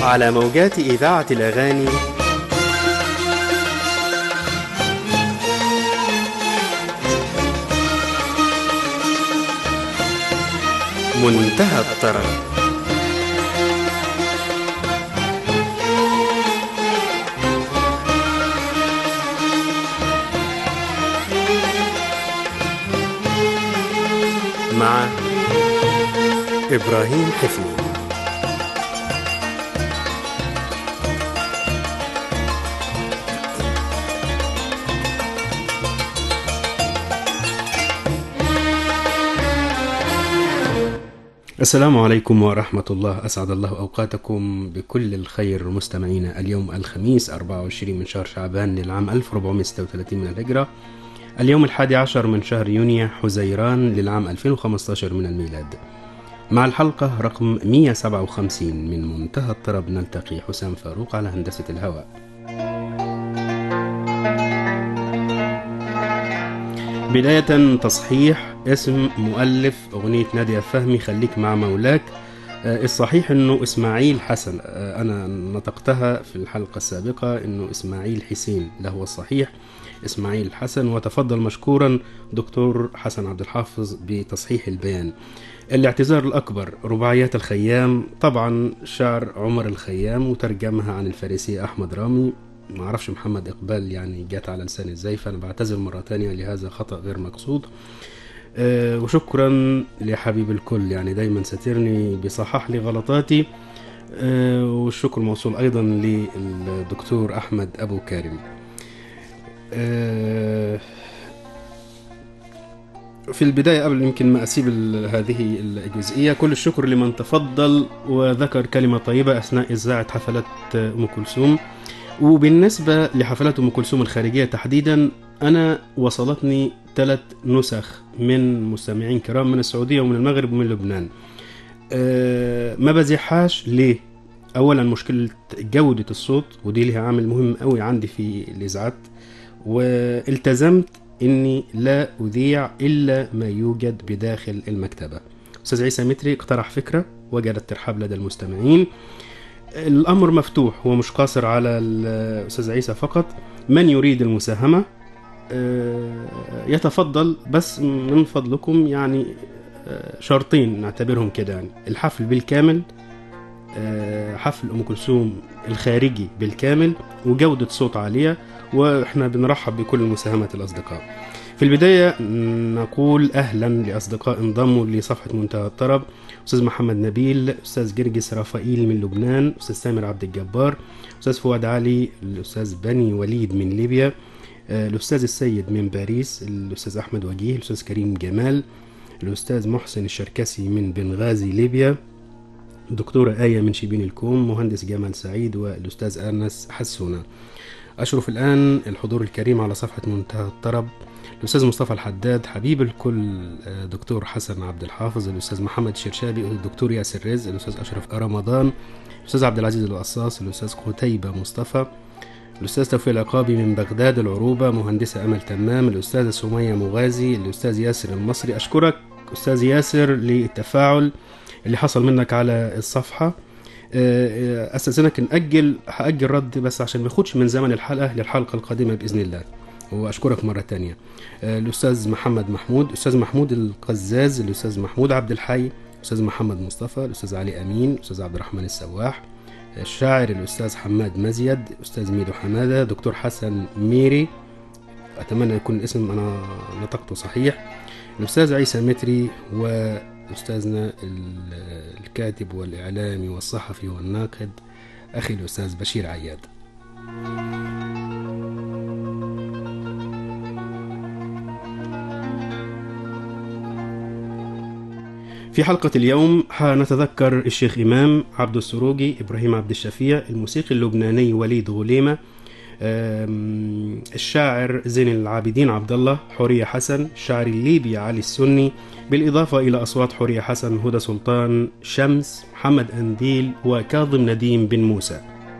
على موجات إذاعة الأغاني منتهى الطرب مع إبراهيم حفني السلام عليكم ورحمة الله أسعد الله أوقاتكم بكل الخير مستمعينا اليوم الخميس 24 من شهر شعبان للعام 1436 من الهجرة اليوم الحادي عشر من شهر يونيو حزيران للعام 2015 من الميلاد مع الحلقة رقم 157 من منتهى الطرب نلتقي حسام فاروق على هندسة الهواء بداية تصحيح اسم مؤلف أغنية نادية فهمي خليك مع مولاك آه، الصحيح انه اسماعيل حسن آه، انا نطقتها في الحلقة السابقة انه اسماعيل حسين ده هو الصحيح اسماعيل حسن وتفضل مشكورا دكتور حسن عبد الحافظ بتصحيح البيان الاعتذار الأكبر رباعيات الخيام طبعا شعر عمر الخيام وترجمها عن الفارسي أحمد رامي ما اعرفش محمد اقبال يعني جات على لساني ازاي فانا بعتذر مره تانية لهذا خطا غير مقصود أه وشكرا لحبيب الكل يعني دايما ساترني بيصحح لي غلطاتي أه والشكر موصول ايضا للدكتور احمد ابو كارم أه في البداية قبل يمكن ما أسيب ال- هذه الجزئية كل الشكر لمن تفضل وذكر كلمة طيبة أثناء إذاعة حفلات أم كلثوم وبالنسبة لحفلات أم كلثوم الخارجية تحديدا أنا وصلتني ثلاث نسخ من مستمعين كرام من السعودية ومن المغرب ومن لبنان أه ما بزحاش ليه أولا مشكلة جودة الصوت ودي لها عامل مهم قوي عندي في الإذاعات والتزمت اني لا اذيع الا ما يوجد بداخل المكتبه استاذ عيسى متري اقترح فكره وجد الترحاب لدى المستمعين الامر مفتوح هو مش قاصر على الاستاذ عيسى فقط من يريد المساهمه آه، يتفضل بس من فضلكم يعني آه، شرطين نعتبرهم كده يعني الحفل بالكامل آه، حفل ام كلثوم الخارجي بالكامل وجوده صوت عاليه واحنا بنرحب بكل مساهمة الأصدقاء في البداية نقول أهلا لأصدقاء انضموا لصفحة منتهى الطرب أستاذ محمد نبيل أستاذ جرجس رافائيل من لبنان أستاذ سامر عبد الجبار أستاذ فؤاد علي الأستاذ بني وليد من ليبيا آه، الأستاذ السيد من باريس الأستاذ أحمد وجيه الأستاذ كريم جمال الأستاذ محسن الشركسي من بنغازي ليبيا الدكتورة آية من شبين الكوم مهندس جمال سعيد والأستاذ أنس حسونة أشرف الآن الحضور الكريم على صفحة منتهى الطرب الأستاذ مصطفى الحداد حبيب الكل آه، دكتور حسن عبد الحافظ الأستاذ محمد شرشابي الدكتور ياسر رزق الأستاذ أشرف رمضان الأستاذ عبد العزيز القصاص الأستاذ قتيبة مصطفى الأستاذ توفيق العقابي من بغداد العروبة مهندسة أمل تمام الأستاذة سمية مغازي الأستاذ ياسر المصري أشكرك أستاذ ياسر للتفاعل اللي حصل منك على الصفحة آه، استاذنك ناجل هاجل رد بس عشان ما ياخدش من زمن الحلقه للحلقه القادمه باذن الله واشكرك مره تانية آه، الاستاذ محمد محمود الاستاذ محمود القزاز الاستاذ محمود عبد الحي الاستاذ محمد مصطفى الاستاذ علي امين الاستاذ عبد الرحمن السواح الشاعر الاستاذ حماد مزيد استاذ ميدو حماده دكتور حسن ميري اتمنى يكون الاسم انا نطقته صحيح الاستاذ عيسى متري واستاذنا ال- الكاتب والاعلامي والصحفي والناقد اخي الاستاذ بشير عياد في حلقة اليوم حنتذكر الشيخ إمام عبد السروجي إبراهيم عبد الشفيع الموسيقي اللبناني وليد غليمة أم، الشاعر زين العابدين عبد الله حورية حسن الشاعر الليبي علي السني بالإضافة إلى أصوات حورية حسن هدى سلطان شمس محمد أنديل وكاظم نديم بن موسى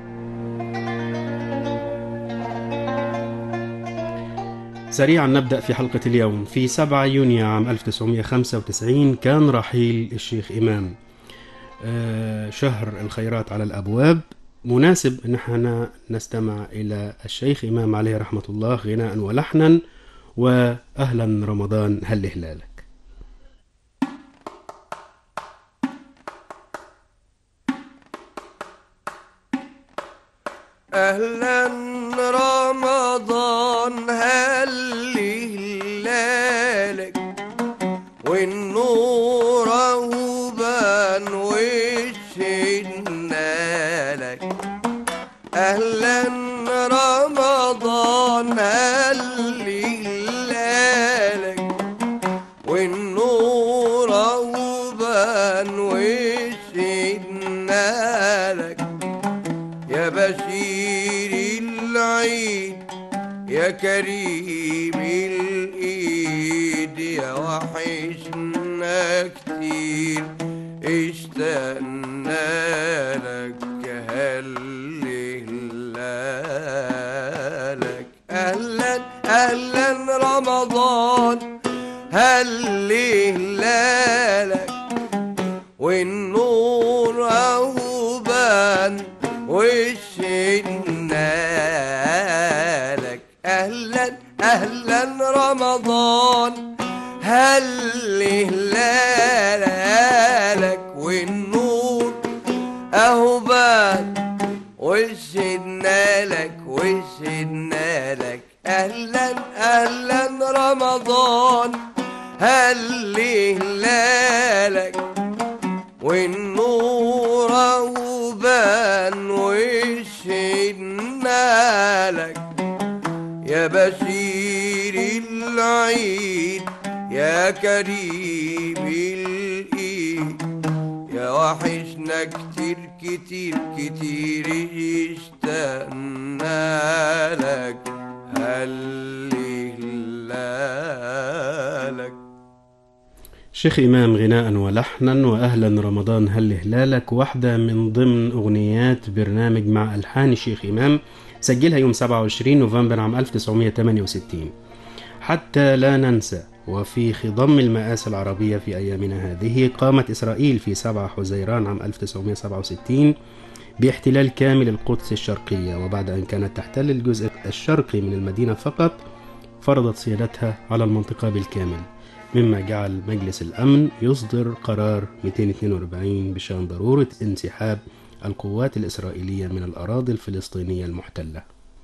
سريعا نبدأ في حلقة اليوم في 7 يونيو عام 1995 كان رحيل الشيخ إمام آه، شهر الخيرات على الأبواب مناسب ان احنا نستمع الى الشيخ امام عليه رحمه الله غناء ولحنا واهلا رمضان هل هلالك أهلا رمضان هل هلالك والنور أهو بان وشنا لك أهلا رمضان هل هلالك والنور أهو بان وشنا لك يا بشير العيد يا كريم الايد يا وحشنا كتير اشتقنا لك هل هلالك اهلا اهلا رمضان هل هلالك والنور اهو بان وشنا لك اهلا اهلا رمضان هل هلالك والنور اهو بان وشنا لك وشنا لك اهلا اهلا رمضان هل هلالك والنور اهو بان وشنا لك يا بشير العيد يا كريم الايد يا وحشنا كتير كتير كتير اشتقنا لك هل هلالك شيخ إمام غناء ولحنا وأهلا رمضان هل هلالك واحدة من ضمن أغنيات برنامج مع ألحان الشيخ إمام سجلها يوم 27 نوفمبر عام 1968 حتى لا ننسى وفي خضم المآسي العربية في أيامنا هذه قامت إسرائيل في 7 حزيران عام 1967 باحتلال كامل القدس الشرقية وبعد أن كانت تحتل الجزء الشرقي من المدينة فقط فرضت سيادتها على المنطقة بالكامل مما جعل مجلس الأمن يصدر قرار 242 بشأن ضرورة انسحاب القوات الإسرائيلية من الأراضي الفلسطينية المحتلة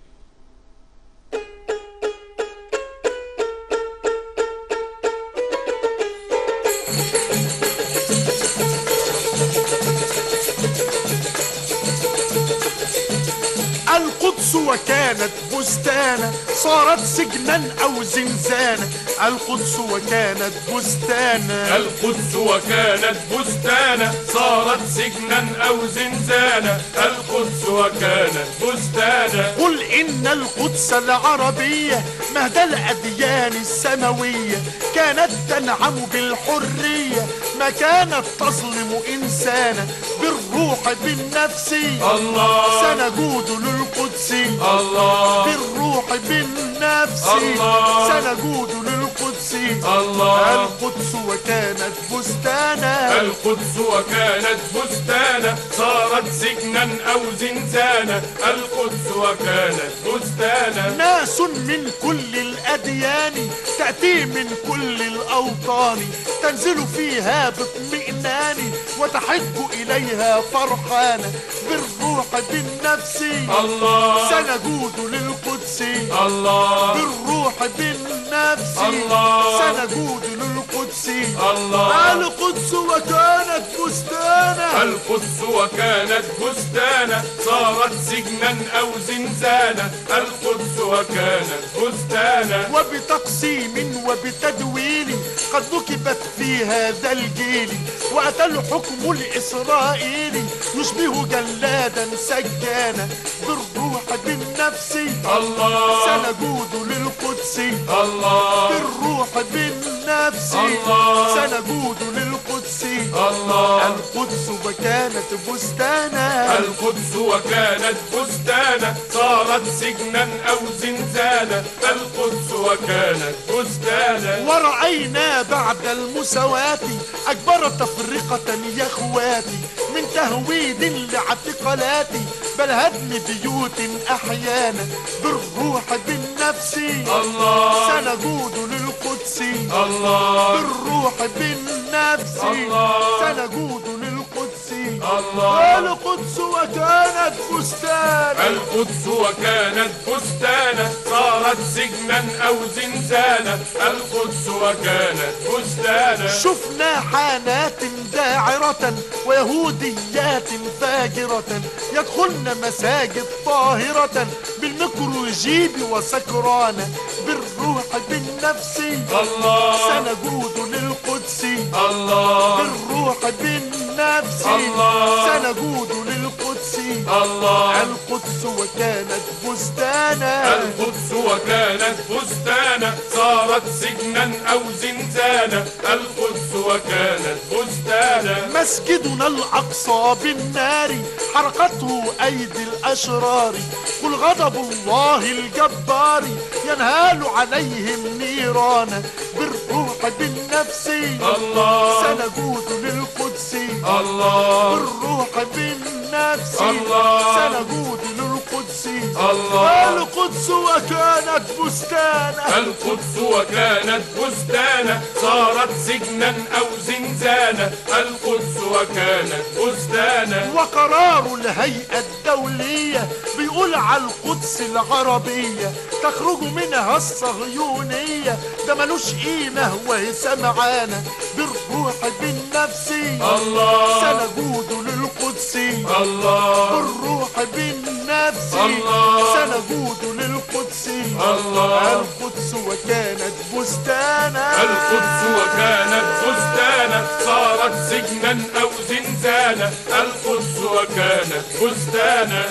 القدس وكانت بستانا صارت سجنا أو زنزانا القدس وكانت بستانا القدس وكانت بستانا صارت سجنا أو زنزانا القدس وكانت بستانا قل إن القدس العربية مهد الأديان السماوية كانت تنعم بالحرية ما كانت تظلم إنسانا بالروح بالنفس الله سنجود للقدس الله بالروح بالنفس الله. سنجود للقدس الله. القدس وكانت بستانا القدس وكانت بستانا صارت سجنا أو زنزانا القدس وكانت بستانا ناس من كل الأديان تأتي من كل الأوطان تنزل فيها باطمئنان وتحج إليها فرحانة بالروح بالنفس الله سنجود للقدس الله بالروح بالنفس الله. سنجود للقدس الله. القدس وكانت بستانا القدس وكانت بستانا صارت سجنا أو زنزانا القدس وكانت بستانا وبتقسيم وبتدوين قد نكبت في هذا الجيل وأتى الحكم الإسرائيلي يشبه جلادا سجانا بالروح بالنفس الله سنجود للقدس الله بالروح بالنفس الله. سنجود للقدس الله القدس وكانت بستانا القدس وكانت بستانا صارت سجنا أو زنزانا القدس وكانت بستانا ورأينا بعد المساواة أكبر تفرقة يا اخواتي من تهويد لاعتقالات بل هدم بيوت أحيانا بالروح بالنفس الله سنجود للقدس الله بالروح بالنفس الله. سنجود للقدس الله. القدس وكانت بستانا القدس وكانت بستانا صارت سجنا أو زنزانا القدس وكانت بستانا شفنا حانات داعرة ويهوديات فاجرة يدخلن مساجد طاهرة بالميكروجيب وسكرانة بالروح بالنفس الله سنجود للقدس الله بالروح بالنفس الله. سنجود للقدس الله القدس وكانت بستانا القدس وكانت بستانا صارت سجنا أو زنزانا القدس وكانت بستانا مسجدنا الأقصى بالنار حرقته أيدي الأشرار قل غضب الله الجبار ينهال عليهم نيرانا بالروح بالنفس الله سنجود للقدس الله بالروح بالنفس الله. سنجود للقدس الله. القدس وكانت بستانا القدس وكانت بستانا صارت سجنا أو زنزانا القدس وكانت بستانا وقرار الهيئة الدولية بيقول على القدس العربية تخرج منها الصهيونية ده ملوش قيمة وهي سمعانة بالروح بالنفس الله سنجود للقدس الله بالروح بالنفس الله. سنجود للقدس الله. القدس وكانت بستانا القدس وكانت بستانا صارت سجنا أو زنزانا القدس وكانت بستانا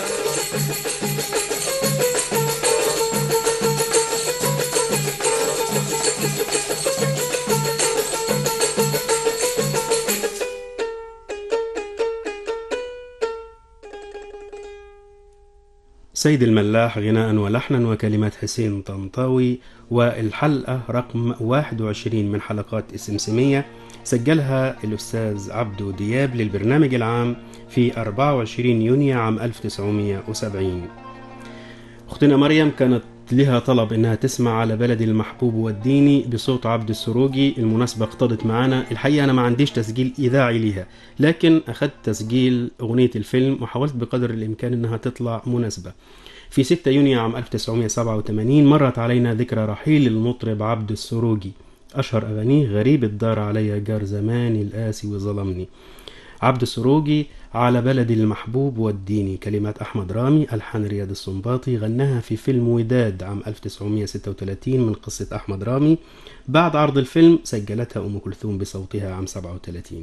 سيد الملاح غناء ولحنا وكلمات حسين طنطاوي والحلقة رقم 21 من حلقات السمسمية سجلها الأستاذ عبدو دياب للبرنامج العام في 24 يونيو عام 1970 أختنا مريم كانت لها طلب إنها تسمع على بلدي المحبوب والديني بصوت عبد السروجي المناسبة اقتضت معانا الحقيقة أنا ما عنديش تسجيل إذاعي ليها لكن أخذت تسجيل أغنية الفيلم وحاولت بقدر الإمكان إنها تطلع مناسبة في 6 يونيو عام 1987 مرت علينا ذكرى رحيل المطرب عبد السروجي أشهر أغانيه غريب الدار علي جار زماني القاسي وظلمني عبد السروجي على بلدي المحبوب والديني كلمات أحمد رامي ألحان رياض السنباطي غناها في فيلم وداد عام 1936 من قصة أحمد رامي بعد عرض الفيلم سجلتها أم كلثوم بصوتها عام 37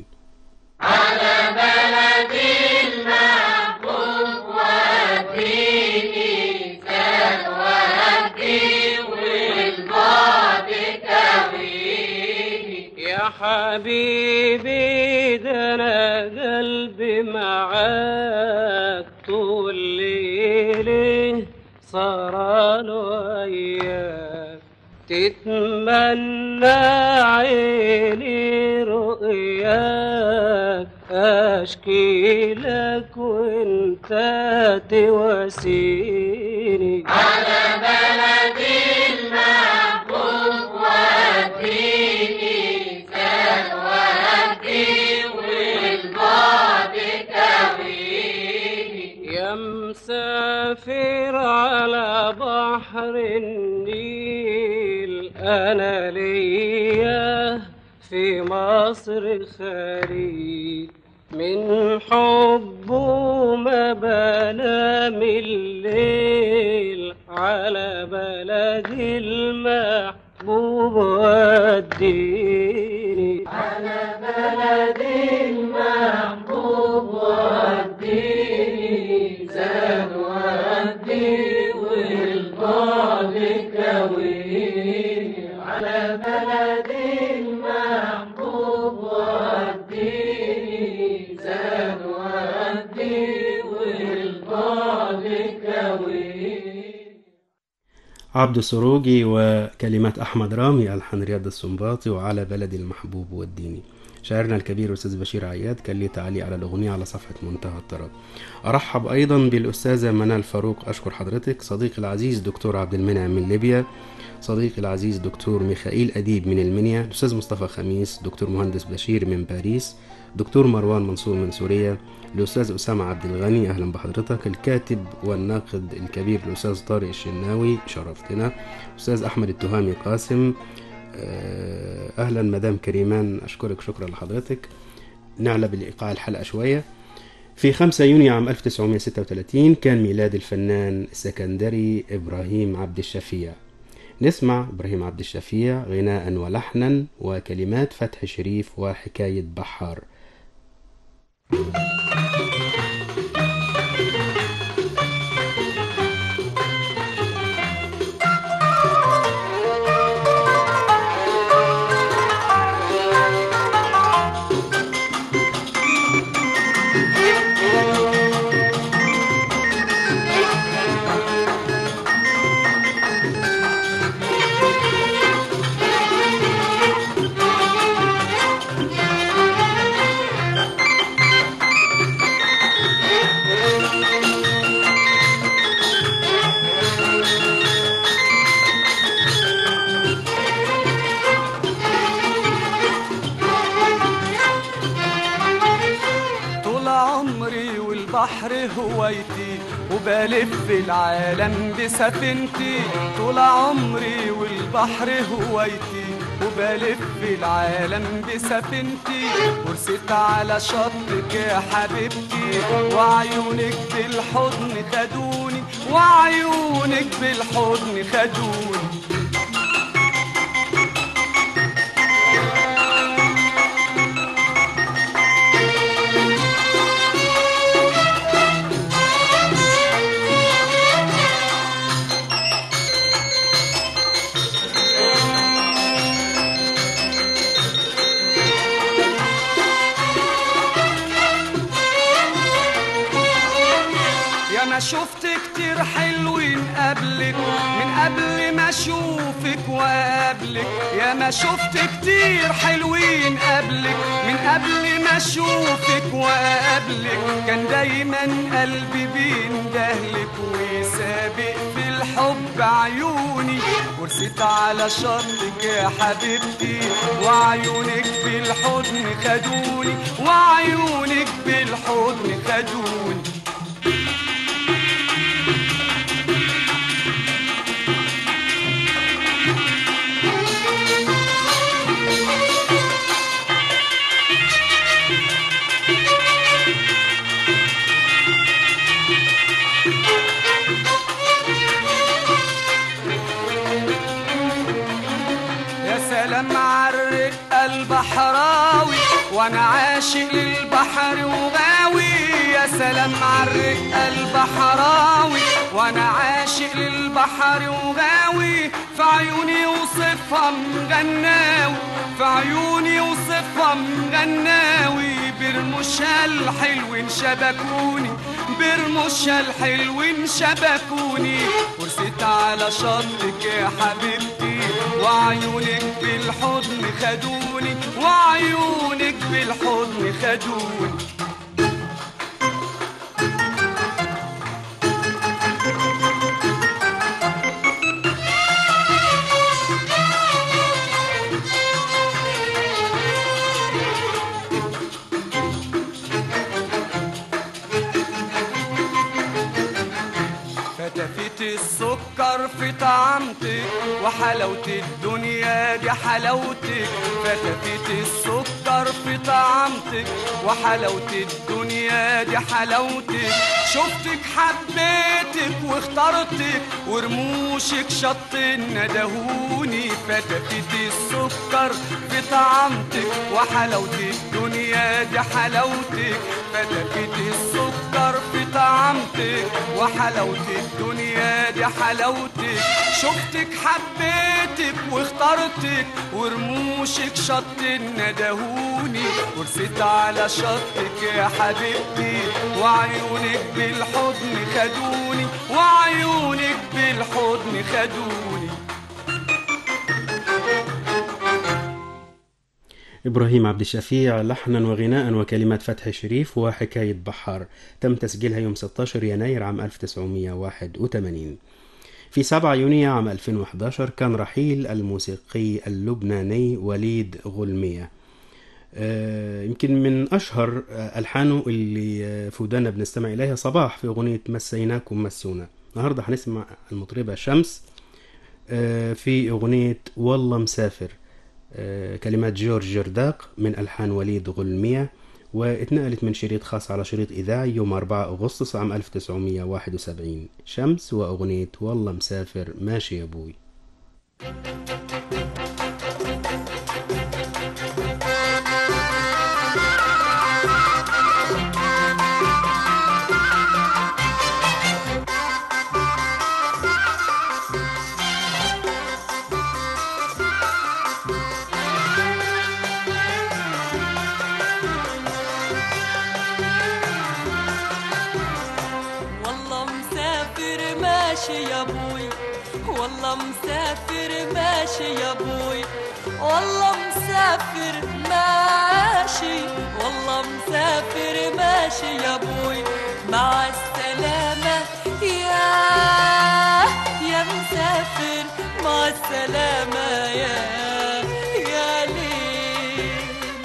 يا حبيبي ده انا قلبي معاك طول ليلي سهران وياك تتمنى عيني رؤياك اشكي لك وانت تواسيني يا مسافر على بحر النيل أنا ليا في مصر خريج من حبه ما بنام الليل على بلدي المحبوب والديني على بلدي المحبوب والديني زاد ودي والبعد كويني على بلدي المحبوب والديني عبد السروجي وكلمات أحمد رامي ألحان رياض السنباطي وعلى بلدي المحبوب والديني شاعرنا الكبير أستاذ بشير عياد كان ليه تعليق على الأغنية على صفحة منتهى الطرب أرحب أيضا بالأستاذة منال فاروق أشكر حضرتك صديقي العزيز دكتور عبد المنعم من ليبيا صديقي العزيز دكتور ميخائيل أديب من المنيا الأستاذ مصطفى خميس دكتور مهندس بشير من باريس دكتور مروان منصور من سوريا الأستاذ أسامة عبد الغني أهلا بحضرتك الكاتب والناقد الكبير الأستاذ طارق الشناوي شرفتنا أستاذ أحمد التهامي قاسم آه، أهلا مدام كريمان أشكرك شكرا لحضرتك نعلى بالإيقاع الحلقة شوية في 5 يونيو عام 1936 كان ميلاد الفنان السكندري إبراهيم عبد الشفيع نسمع إبراهيم عبد الشفيع غناء ولحنا وكلمات فتح شريف وحكاية بحار طول عمري والبحر هوايتي وبلف العالم بسفينتي طول عمري والبحر هوايتي وبلف العالم بسفينتي ورست على شطك يا حبيبتي وعيونك بالحضن خدوني وعيونك بالحضن خدوني يا ما شفت كتير حلوين قبلك من قبل ما اشوفك وقبلك يا ما شفت كتير حلوين قبلك من قبل ما اشوفك وقبلك كان دايما قلبي بيندهلك وسابق في الحب عيوني ورست على شطك يا حبيبتي وعيونك بالحضن خدوني وعيونك بالحضن خدوني يا سلام عالرق البحراوي وانا عاشق للبحر وغاوي يا سلام عالرق البحراوي وانا عاشق للبحر وغاوي في عيوني وصفها مغناوي في عيوني وصفها مغناوي برموشها الحلوين شبكوني برموشها الحلوين شبكوني ورست على شطك يا حبيبتي وعيونك بالحضن خدوني وعيونك بالحضن خدوني فتفت السكر في طعمتك وحلاوة الدنيا دي حلاوتك فتفت السكر في طعمتك وحلاوة الدنيا دي حلاوتك شفتك حبيتك واخترتك ورموشك شط ندهوني فتفت السكر في طعمتك وحلاوة الدنيا دي حلاوتك فتفت السكر في طعمتك طعمتك وحلاوة الدنيا دي حلاوتك شفتك حبيتك واخترتك ورموشك شط ندهوني ورست على شطك يا حبيبتي وعيونك بالحضن خدوني وعيونك بالحضن خدوني إبراهيم عبد الشفيع لحنا وغناء وكلمات فتحي شريف وحكاية بحار تم تسجيلها يوم 16 يناير عام 1981 في 7 يونيو عام 2011 كان رحيل الموسيقي اللبناني وليد غلمية آه، يمكن من أشهر آه، ألحانه اللي آه، في ودانا بنستمع إليها صباح في أغنية مسيناكم مسونا النهاردة هنسمع المطربة شمس آه، في أغنية والله مسافر آه، كلمات جورج جرداق من ألحان وليد غلمية واتنقلت من شريط خاص على شريط إذاعي يوم 4 أغسطس عام 1971 شمس وأغنية والله مسافر ماشي يا أبوي والله مسافر ماشي يا ابوي والله مسافر ماشي يا ابوي والله مسافر ماشي والله مسافر ماشي يا ابوي مع السلامة يا يا مسافر مع السلامة يا يا ليل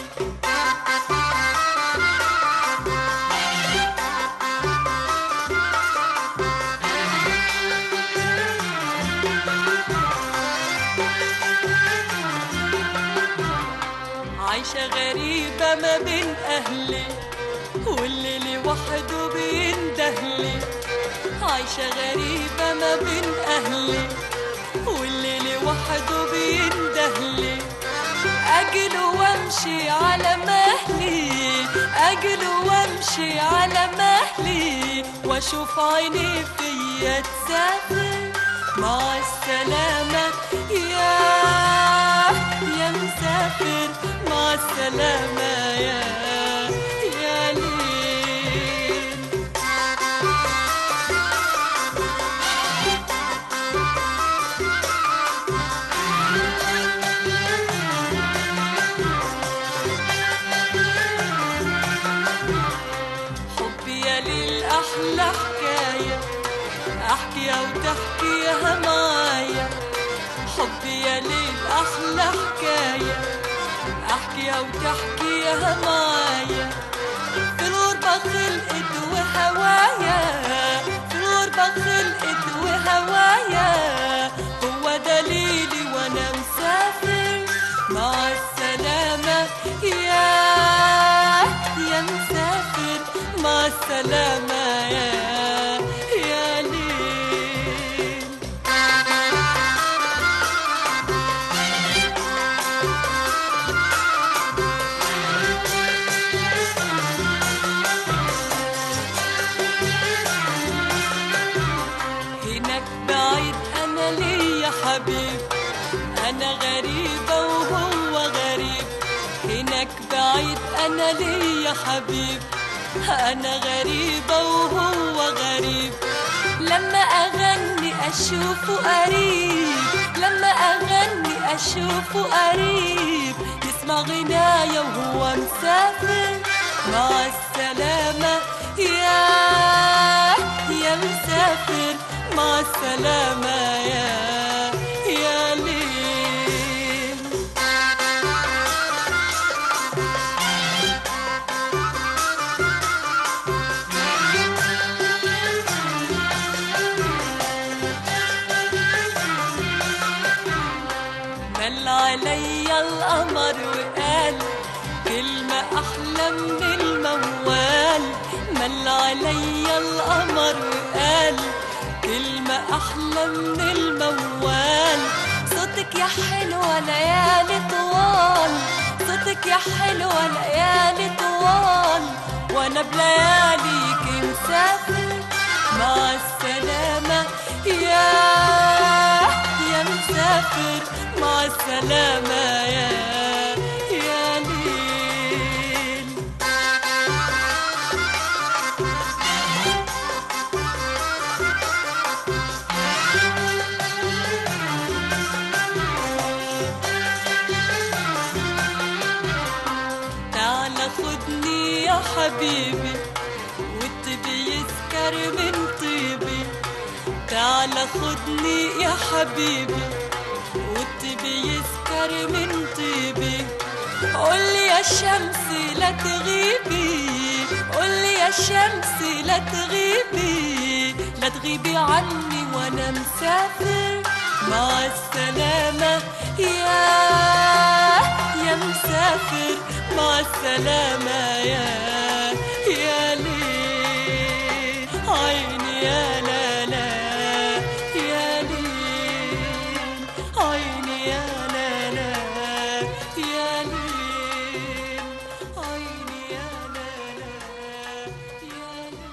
عايشة غريبة ما بين أهلي واللي لوحده بيندهلي عايشة غريبة ما بين أهلي واللي لوحده بيندهلي أجل وامشي على مهلي أجل وامشي على مهلي واشوف عيني فيا تسافر مع السلامة يا يا مسافر مع السلامة يا يا ليل حبي يا ليل أحلى حكاية أحكيها وتحكيها معايا حبي يا ليل أحلى حكاية أحكيها وتحكيها معايا في الغربة خلقت وهوايا في الغربة خلقت وهوايا هو دليلي وأنا مسافر مع السلامة يا يا مسافر مع السلامة يا يا ليل هناك بعيد انا ليا حبيب انا غريبة وهو غريب هناك بعيد انا ليا حبيب انا غريبة وهو غريب لما اغني اشوفه قريب لما اغني اشوفه قريب يسمع غنايا وهو مسافر مع السلامة يا يا مسافر مع السلامة يا يا ليل مل عليا القمر وقال كلمة أحلى من الموال مل عليا القمر وقال كلمة أحلى من الموال صوتك يا حلوة ليالي طوال صوتك يا حلوة ليالي طوال وأنا بلياليك مسافر مع السلامة يا يا مسافر مع السلامة يا يا ليل تعال خدني يا حبيبي والطبي يسكر من طيبي تعال خدني يا حبيبي والطبي يسكر من طيبي قولي يا شمس لا تغيبي قولي يا شمس لا تغيبي لا تغيبي عني وانا مسافر مع السلامة يا يا مسافر مع السلامة يا يا ليل عيني يا لا لا يا ليل عيني يا لا لا يا ليل عيني يا لا لا يا ليل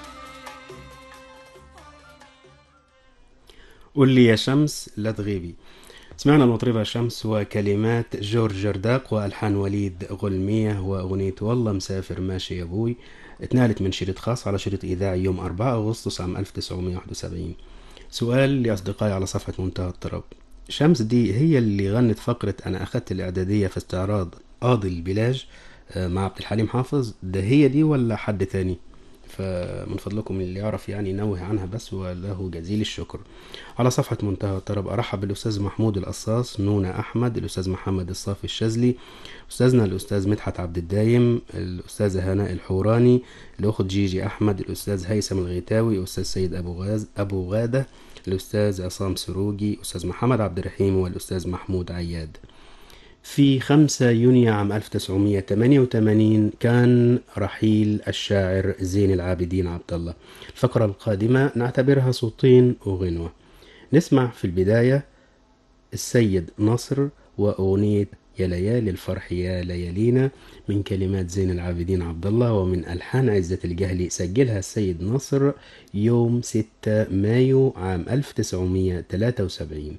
قل لي يا شمس لا تغيبي سمعنا المطربة شمس وكلمات جورج جرداق وألحان وليد غلمية وأغنية والله مسافر ماشي يا أبوي اتنقلت من شريط خاص على شريط إذاعي يوم 4 أغسطس عام 1971 سؤال لأصدقائي على صفحة منتهى الطرب شمس دي هي اللي غنت فقرة أنا أخدت الإعدادية في استعراض قاضي البلاج آه، مع عبد الحليم حافظ ده هي دي ولا حد تاني فمن فضلكم اللي يعرف يعني ينوه عنها بس وله جزيل الشكر على صفحة منتهى الطرب أرحب بالأستاذ محمود القصاص نونا أحمد الأستاذ محمد الصافي الشاذلي أستاذنا الأستاذ مدحت عبد الدايم الأستاذة هناء الحوراني الأخت جيجي أحمد الأستاذ هيثم الغيتاوي الأستاذ سيد أبو غاز أبو غادة الأستاذ عصام سروجي الأستاذ محمد عبد الرحيم والأستاذ محمود عياد في 5 يونيو عام 1988 كان رحيل الشاعر زين العابدين عبد الله الفقرة القادمة نعتبرها صوتين وغنوة نسمع في البداية السيد نصر وأغنية يا ليالي الفرح يا ليالينا من كلمات زين العابدين عبد الله ومن ألحان عزة الجهلي سجلها السيد نصر يوم 6 مايو عام 1973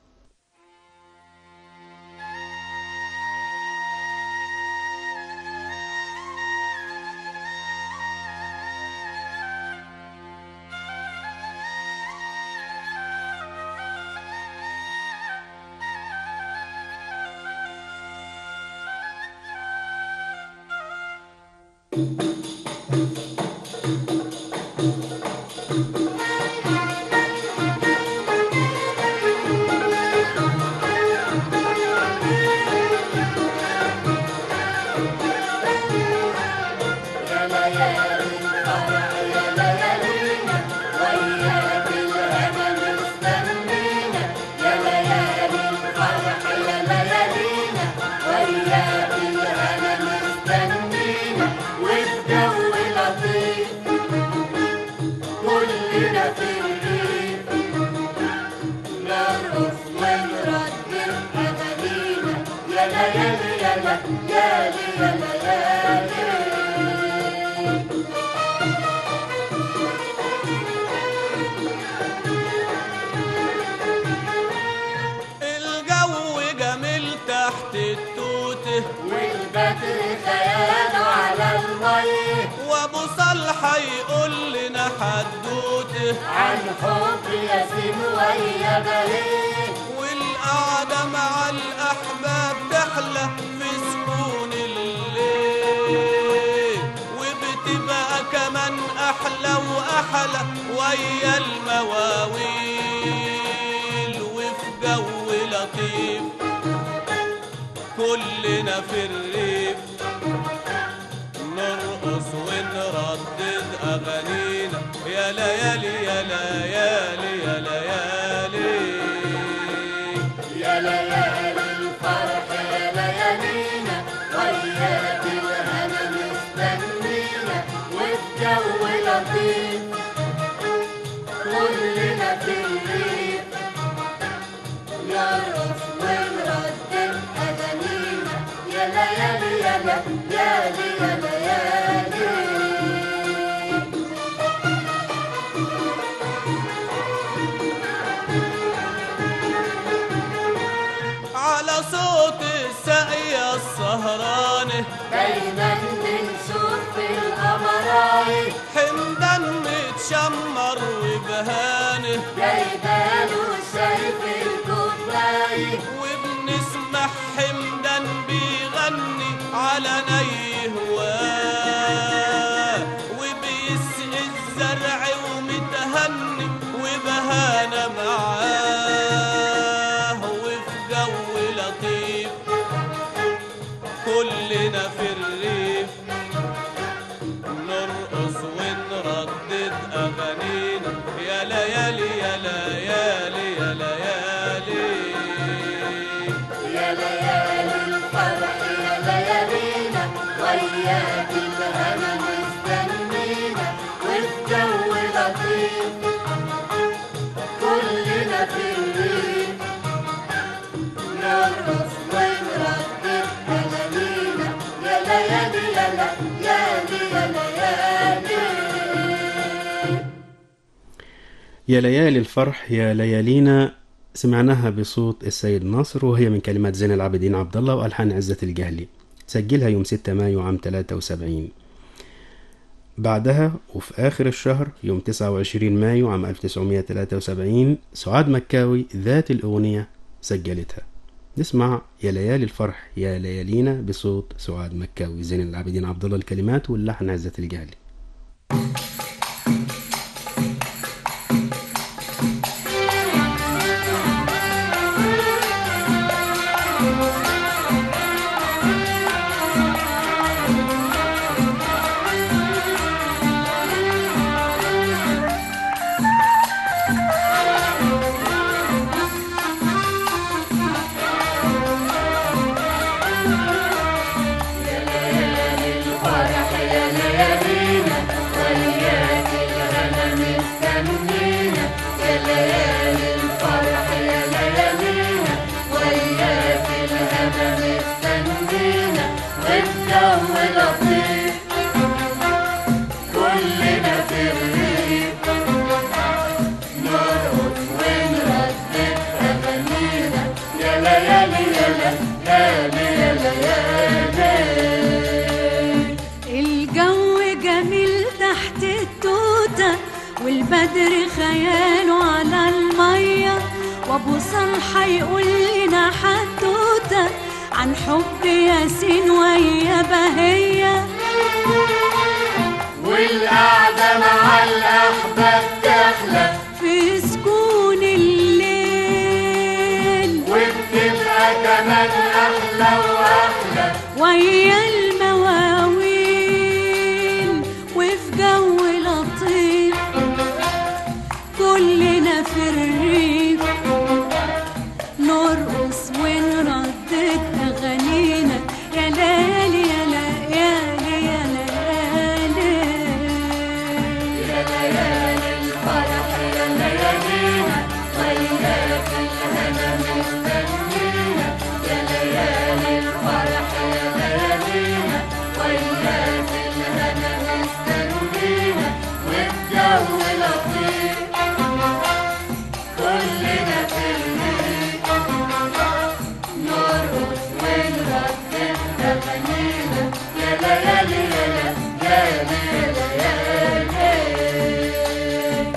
الجو جميل تحت التوته والبدر خياله على المي وابو صالح يقول لنا حدوته عن حب ياسين ويا بهيج والقعدة مع الأحباب تحلى في سكون الليل وبتبقى كمان أحلى وأحلى ويا المواويل وفي جو لطيف كلنا في الريف نرقص ونردد أغانينا يا ليالي يا ليالي يا ليالي يا ليالي الفرح يا ليالينا وياك الهنا مستنينا والجو لطيف كلنا في الريف نرقص ونردد أغانينا يا ليالي يا ليالي يا ليالي طاير حمدان متشمر وبهانه جايباله الشاي في الكوباية وبنسمع حمدان بيغني على ني هواه وبيسقي الزرع ومتهني وبهانة معاه وفي جو لطيف كلنا في الريف نرقص ونردد أغانينا يا ليالي يا ليالي يا ليالي يا ليالي الفرح يا ليالينا وياك الهنا مستنينا وفي جو لطيف كلنا في الريف نرقص ونردد أغانينا يا ليالي يا ليالي يا ليالي يا ليالي الفرح يا ليالينا سمعناها بصوت السيد ناصر وهي من كلمات زين العابدين عبد الله والحان عزة الجهلي سجلها يوم 6 مايو عام 73 بعدها وفي آخر الشهر يوم 29 مايو عام 1973 سعاد مكاوي ذات الأغنية سجلتها نسمع يا ليالي الفرح يا ليالينا بصوت سعاد مكاوي زين العابدين عبد الله الكلمات واللحن عزة الجهلي الفرح يا ليالينا وياك الهنا مستنينا يا ليالي الفرح يا ليالينا وياك الهنا مستنينا والجو لطيف كلنا في الريف نرقص ونردد أغانينا يا ليالي يا ليالي يا ليالي الجو جميل تحت التوتة والبدر خياله على المية وابو صالح يقول لنا حدوتة عن حب ياسين ويا بهية والقعدة مع الأحباب تحلى في سكون الليل وبتبقى كمان أحلى وأحلى ويا المواويل وفي جو لطيف كلنا في الريف نرقص ونردد أغانينا يا ليالي يا ليالي يا ليالي يا ليالي الفرح يا ليالينا وياك الهنا مستنينا يا ليالي الفرح يا ليالينا وياك الهنا مستنينا والجو لطيف كلنا في الريف نرقص ونردد أغانينا يا ليالي يا ليالي يا ليالي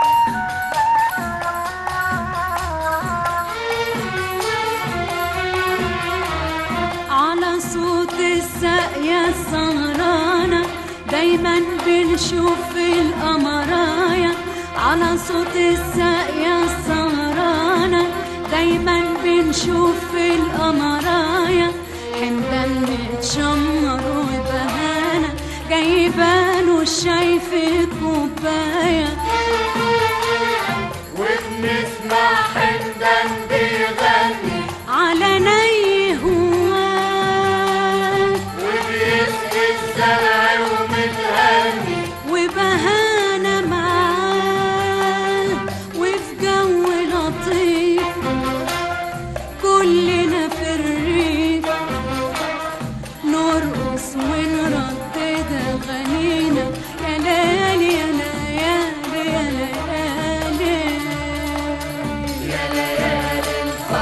على صوت الساقية السهرانة دايما بنشوف في القمرايا على صوت الساقية السهرانة دايما بنشوف في القمرايا حمدان متشمر وبهانة جايباله الشاي في كوباية وبنسمع حمدان بيغني على ني هواك وبيسقي الزرع ومتهني وبهانة معاه وفي جو لطيف كلنا في الريف نرقص ونردد أغانينا يا ليالي يا ليالي يا ليالي يا ليالي الفرح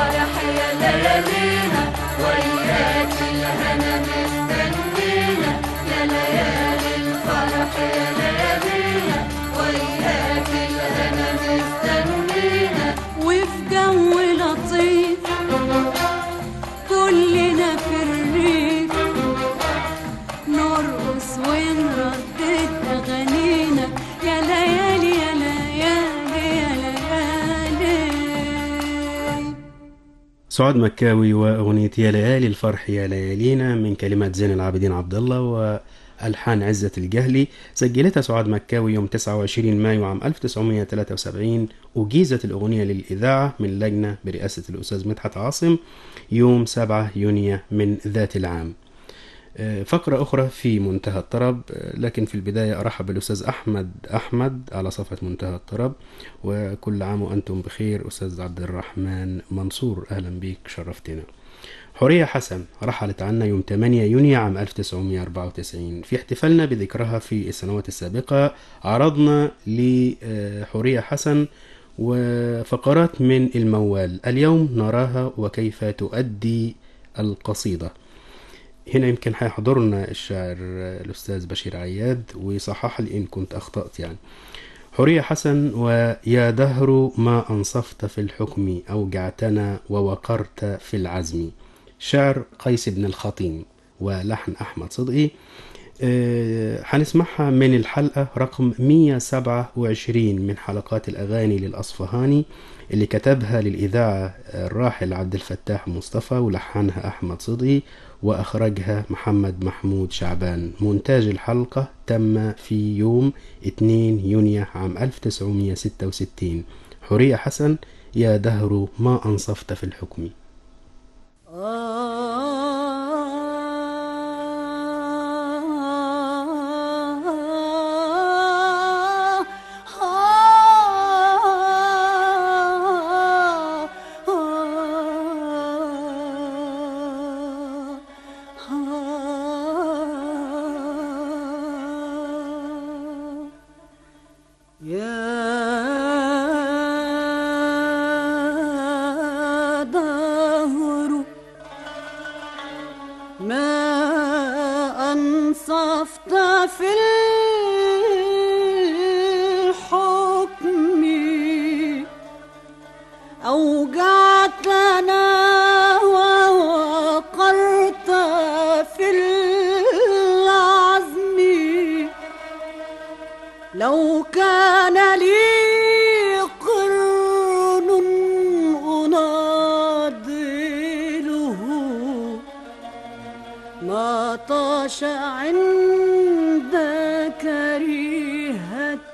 سعاد مكاوي وأغنية يا ليالي الفرح يا ليالينا من كلمات زين العابدين عبد الله وألحان عزة الجهلي سجلتها سعاد مكاوي يوم 29 مايو عام 1973 وجيزت الأغنية للإذاعة من لجنة برئاسة الأستاذ مدحت عاصم يوم 7 يونيو من ذات العام آه، فقرة أخرى في منتهى الطرب آه، لكن في البداية أرحب بالأستاذ أحمد أحمد على صفحة منتهى الطرب وكل عام وأنتم بخير أستاذ عبد الرحمن منصور أهلا بيك شرفتنا حورية حسن رحلت عنا يوم 8 يونيو عام 1994 في احتفالنا بذكرها في السنوات السابقة عرضنا لحورية حسن وفقرات من الموال اليوم نراها وكيف تؤدي القصيدة هنا يمكن هيحضرنا الشاعر الأستاذ بشير عياد ويصحح لي إن كنت أخطأت يعني حورية حسن ويا دهر ما أنصفت في الحكم أوجعتنا ووقرت في العزم شعر قيس بن الخطيم ولحن أحمد صدقي آه، هنسمعها من الحلقة رقم 127 من حلقات الأغاني للأصفهاني اللي كتبها للإذاعة الراحل عبد الفتاح مصطفى ولحنها أحمد صدقي وأخرجها محمد محمود شعبان مونتاج الحلقة تم في يوم 2 يونيو عام 1966 حورية حسن يا دهر ما أنصفت في الحكم يا دهر ما أنصفت في الحكم أوجعتنا ووقرت في العزم لو كان لي قرن أناضله ما طاش عند كريهة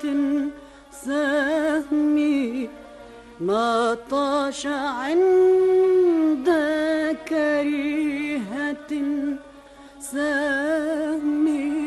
سهمي ما طاش عند كريهة سهمي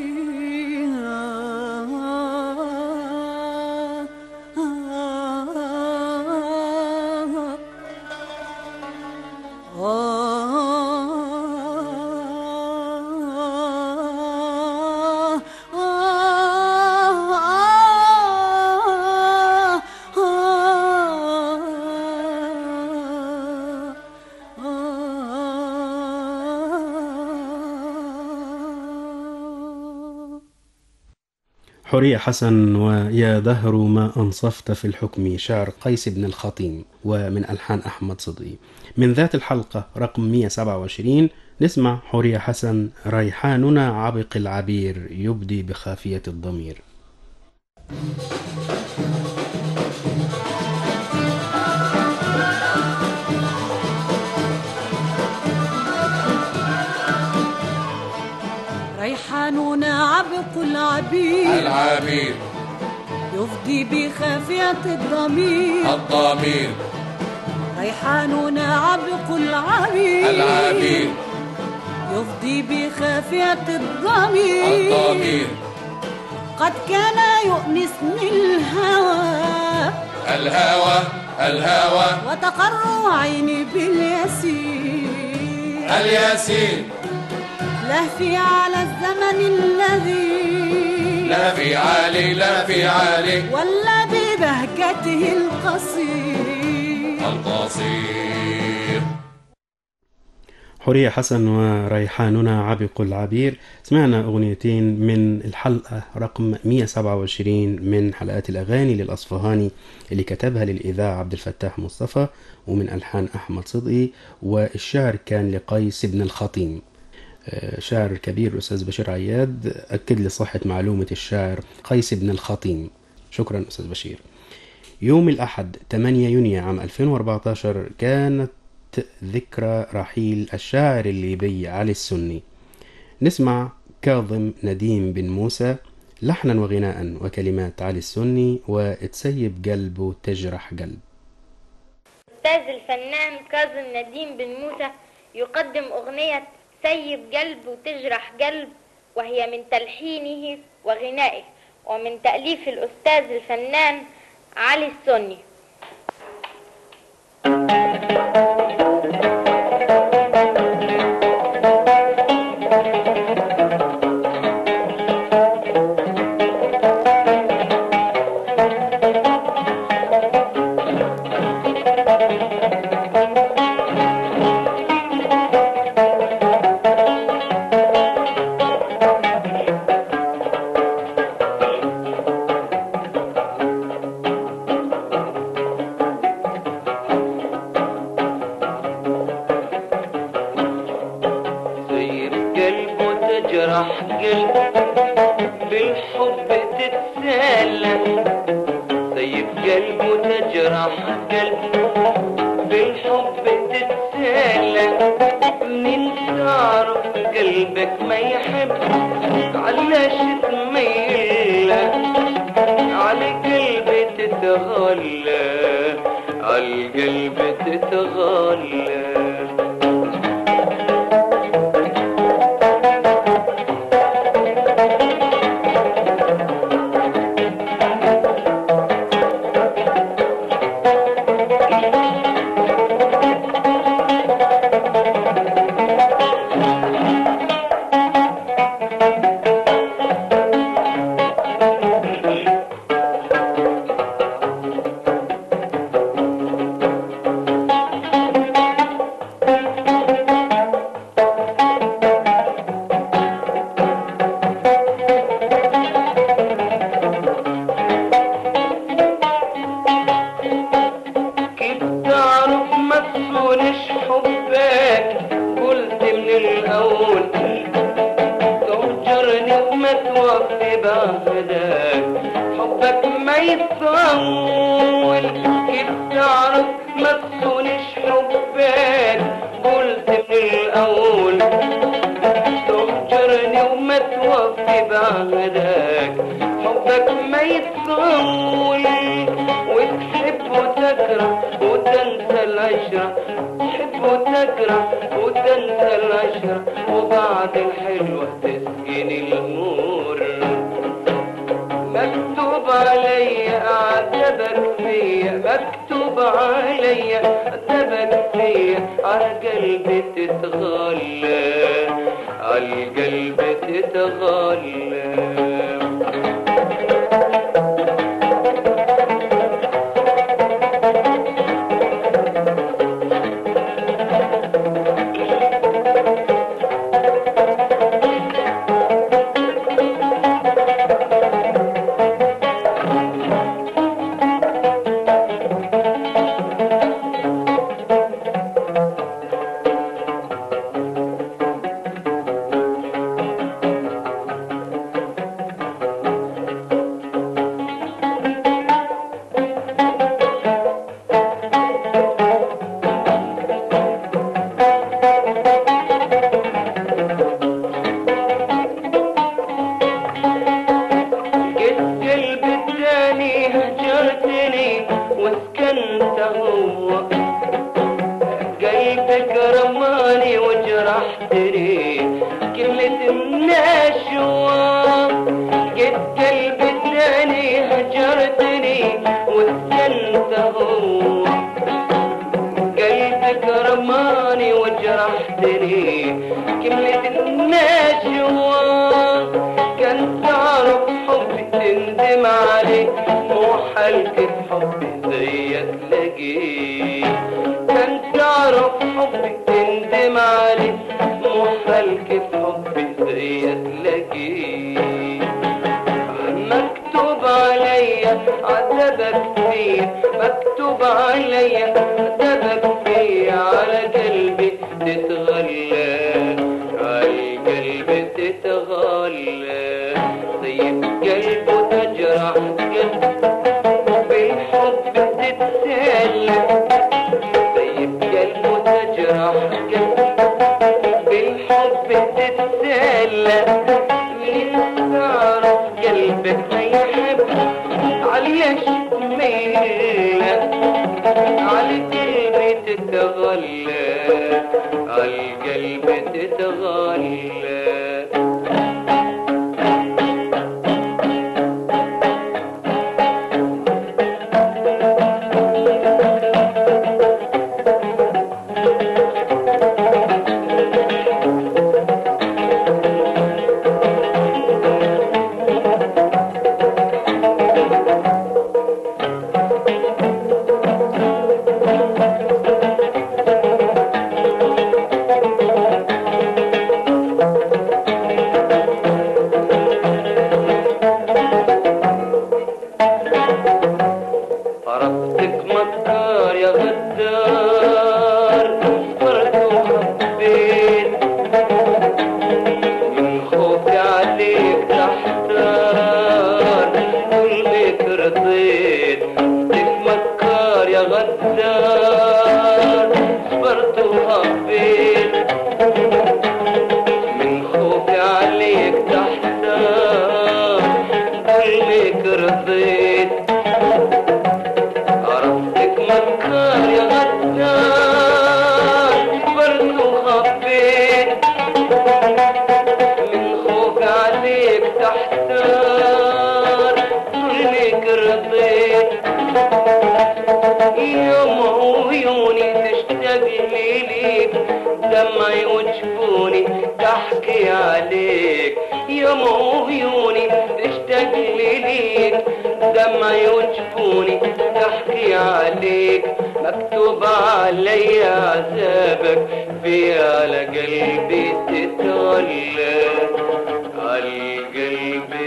حورية حسن ويا دهر ما أنصفت في الحكم شعر قيس بن الخطيم ومن ألحان أحمد صدقي من ذات الحلقة رقم 127 نسمع حورية حسن ريحاننا عبق العبير يبدي بخافية الضمير ريحاننا عبق العبير العبير يفضي بخافية الضمير الضمير ريحاننا عبق العبير العبير يفضي بخافية الضمير الضمير قد كان يؤنسني الهوى الهوى الهوى وتقر عيني باليسير الياسين لهفي على الزمن الذي لا في عالي لا في عالي ولا ببهجته القصير القصير حورية حسن وريحاننا عبق العبير سمعنا أغنيتين من الحلقة رقم 127 من حلقات الأغاني للأصفهاني اللي كتبها للإذاعة عبد الفتاح مصطفى ومن ألحان أحمد صدقي والشعر كان لقيس بن الخطيم آه، شاعر كبير الأستاذ بشير عياد أكد لي صحة معلومة الشاعر قيس بن الخطيم شكرا أستاذ بشير يوم الأحد 8 يونيو عام 2014 كانت ذكرى رحيل الشاعر الليبي علي السني نسمع كاظم نديم بن موسى لحنا وغناء وكلمات علي السني وتسيب قلب وتجرح قلب الأستاذ الفنان كاظم نديم بن موسى يقدم أغنية سيب قلب وتجرح قلب وهي من تلحينه وغنائه ومن تأليف الأستاذ الفنان علي السني سيب قلب وتجرح قلب بالحب تتسلى سيب قلب وتجرح قلب بالحب تتسلى من تعرف قلبك ما يحب علاش تميل على قلبي تتغلى على القلب تتغلى كيف تعرف ما تصونش حبك قلت من الاول تهجرني وما توفي بعهدك حبك ما يطول كيف تعرف ما تصونش حبك قلت من الاول تهجرني وما توفي بعهدك حبك ما يطول وتحب وتكره وتنسى العشرة تحب وتكره وتنسى العشرة وبعد الحلوة تسكن المور مكتوب علي عذبك فيا مكتوب علي عذبك فيا على قلبي تتغلى على القلب تتغلى جيت قلب الثاني هجرتني وسكنت هو قلبك رماني وجرحتني كلمة النشوة جيت قلب الثاني هجرتني وسكنت هو قلبك رماني وجرحتني كملة النجوى كان تعرف حبي تندم عليه مو حلقة حبي زيك لقيت كان تعرف حبي تندم عليه مو حلقة حبي زيك لقيت مكتوب عليا عذبك فيا مكتوب عليا عذبك فيا على قلبي تتغلى على قلبي تتغلى طيب قلبه تجرح قلب بالحب تتسلى طيب قلبه قلبك ما يحب عليش تميل عالقلب تتغلى عالقلب تتغلى عرفتك مكار يا غدار صرت وخبيت من خوفي عليك تحتار كلك رضيت عرفتك مكار يا غدار صبرت وخبيت من خوفي عليك تحتار كلك رضيت عرفتك مكار يا غدار صبرت وخبيت من خوفي عليك تحتار كلك رضيت يوم عيوني تشتاق ليك دمعي وجفوني تحكي عليك يوم عيوني تشتاق ليك دمعي وجفوني تحكي عليك مكتوب علي عذابك في على قلبي تتغلى على قلبي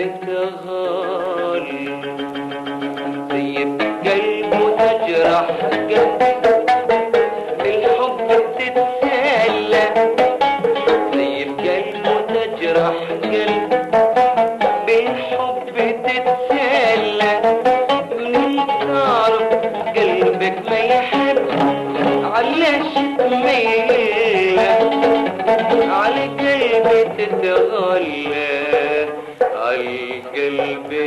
تتغلى طيب قلب وتجرح قلب بالحب تتسلى طيب قلب وتجرح قلب بالحب تتسلى منين تعرف قلبك ما يحب علاش تميل على قلبي تتغلى على قلبي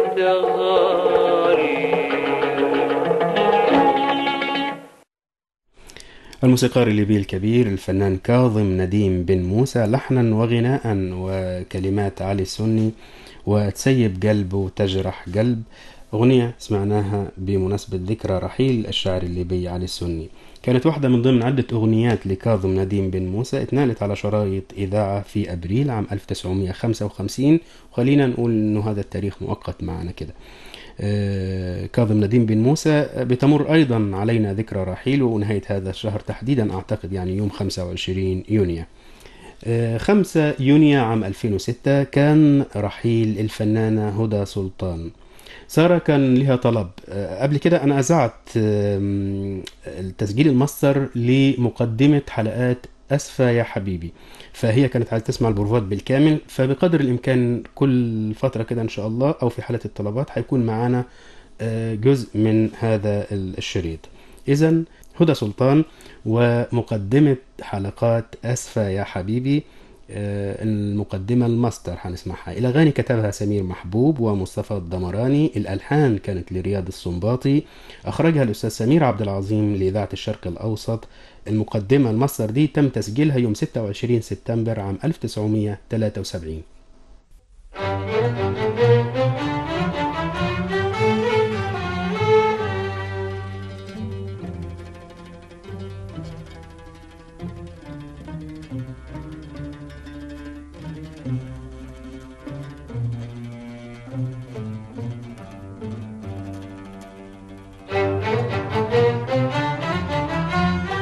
تتغلى الموسيقار الليبي الكبير الفنان كاظم نديم بن موسى لحنا وغناء وكلمات علي السني وتسيب قلب وتجرح قلب أغنية سمعناها بمناسبة ذكرى رحيل الشاعر الليبي علي السني كانت واحدة من ضمن عدة أغنيات لكاظم نديم بن موسى اتنالت على شرايط إذاعة في أبريل عام 1955 وخلينا نقول أنه هذا التاريخ مؤقت معنا كده آه، كاظم نديم بن موسى بتمر أيضا علينا ذكرى رحيله ونهاية هذا الشهر تحديدا أعتقد يعني يوم 25 يونيو آه، 5 يونيو عام 2006 كان رحيل الفنانة هدى سلطان سارة كان لها طلب آه، قبل كده أنا أذعت آم، التسجيل الماستر لمقدمة حلقات أسفة يا حبيبي فهي كانت عايزة تسمع البروفات بالكامل فبقدر الإمكان كل فترة كده إن شاء الله أو في حالة الطلبات هيكون معانا آه، جزء من هذا الشريط إذا هدى سلطان ومقدمة حلقات أسفة يا حبيبي آه، المقدمة الماستر هنسمعها الأغاني كتبها سمير محبوب ومصطفى الدمراني الألحان كانت لرياض السنباطي أخرجها الأستاذ سمير عبد العظيم لإذاعة الشرق الأوسط المقدمة الماستر دي تم تسجيلها يوم 26 سبتمبر عام 1973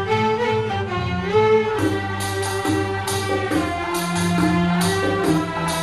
Thank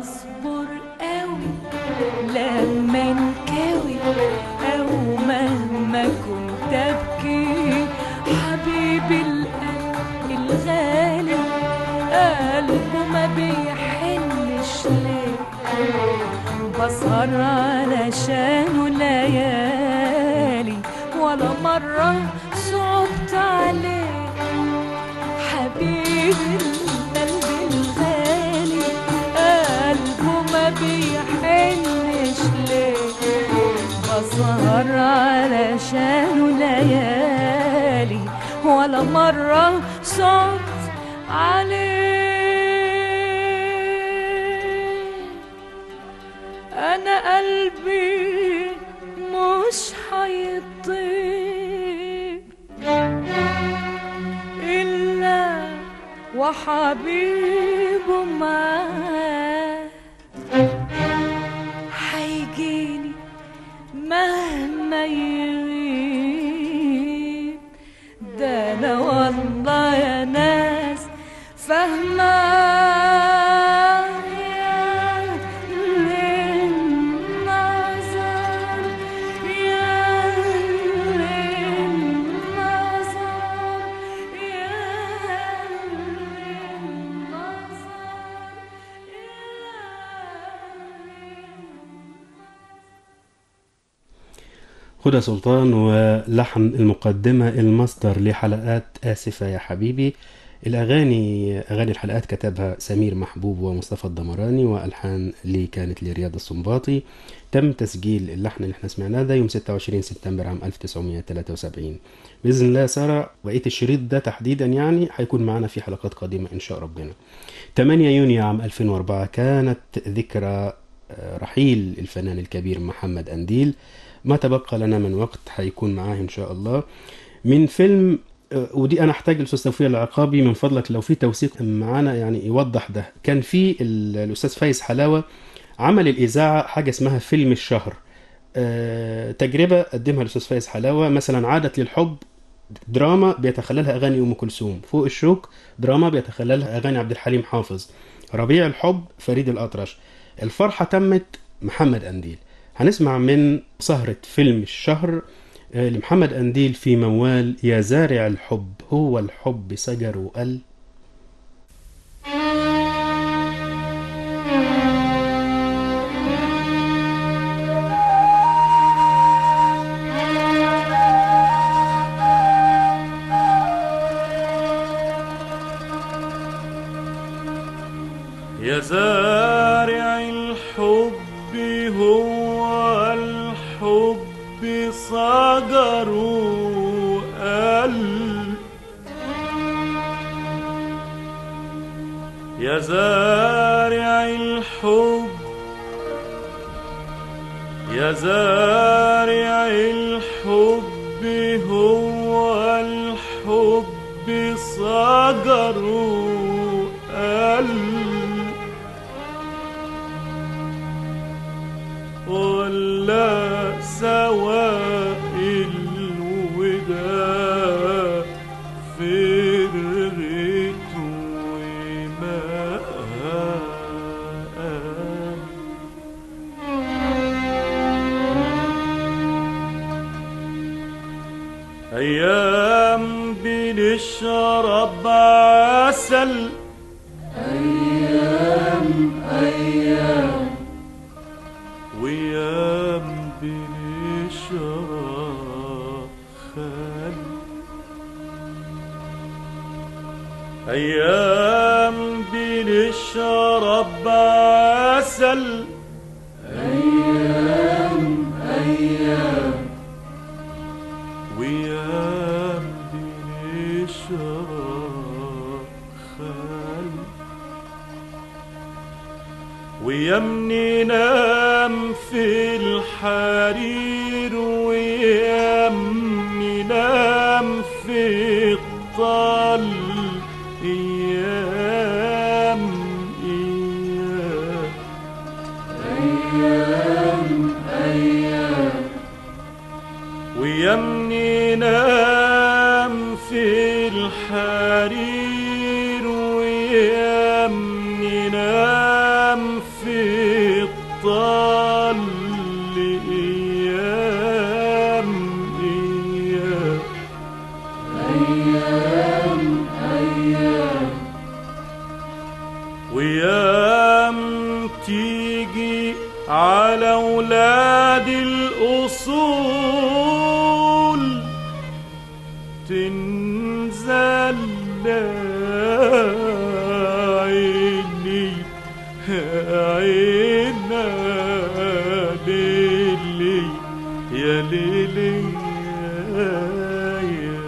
اصبر قوي لما انكوي او مهما كنت ابكي حبيبي القلب الغالي قلبه ما بيحنش ليه بسهر علشانه ليالي ولا مرة صعبت عليه حبيبي القلب الغالي قلبه ما بيحنش ليه بسهر علشانه ليالي ولا مرة صعبت عليه أنا قلبي مش هيطيب إلا وحبيبه معاه هيجيني مهما يغيب ده أنا والله يا ناس فاهمة للنظر يا للنظر يا للنظر هدى سلطان ولحن المقدمة المصدر لحلقات آسفة يا حبيبي الأغاني أغاني الحلقات كتبها سمير محبوب ومصطفى الدمراني وألحان لي كانت لرياض السنباطي تم تسجيل اللحن اللي احنا سمعناه ده يوم 26 سبتمبر عام 1973 بإذن الله يا سارة بقية الشريط ده تحديدا يعني هيكون معنا في حلقات قادمة إن شاء ربنا 8 يونيو عام 2004 كانت ذكرى آه، رحيل الفنان الكبير محمد أنديل ما تبقى لنا من وقت هيكون معاه إن شاء الله من فيلم آه، ودي انا احتاج الاستاذ توفيق العقابي من فضلك لو في توثيق معانا يعني يوضح ده كان في ال- الاستاذ فايز حلاوه عمل الاذاعه حاجه اسمها فيلم الشهر آه، تجربه قدمها الاستاذ فايز حلاوه مثلا عادت للحب دراما بيتخللها اغاني ام كلثوم فوق الشوك دراما بيتخللها اغاني عبد الحليم حافظ ربيع الحب فريد الاطرش الفرحه تمت محمد انديل هنسمع من سهرة فيلم الشهر آه، لمحمد أنديل في موال يا زارع الحب هو الحب سجر وقل يا زارع الحب هو الحب صدر قلب يا زارع الحب يا زارع الحب هو الحب صدر قلب ولا سواء الوداع فرغت وماء أيام بنشرب عسل أيام أيام ويام بنشرب خل أيام بنشرب عسل أيام أيام ويام بنشرب خل ويمني نام في الحرير ويمني نام في الطل ايام ايام ايام ايام ويمني نام في الحرير ويمني نام في الطل ايام ايام ايام ايام ويام تيجي على ولاد الأصول تنزل عيني عينا ليلي يا ليلي يا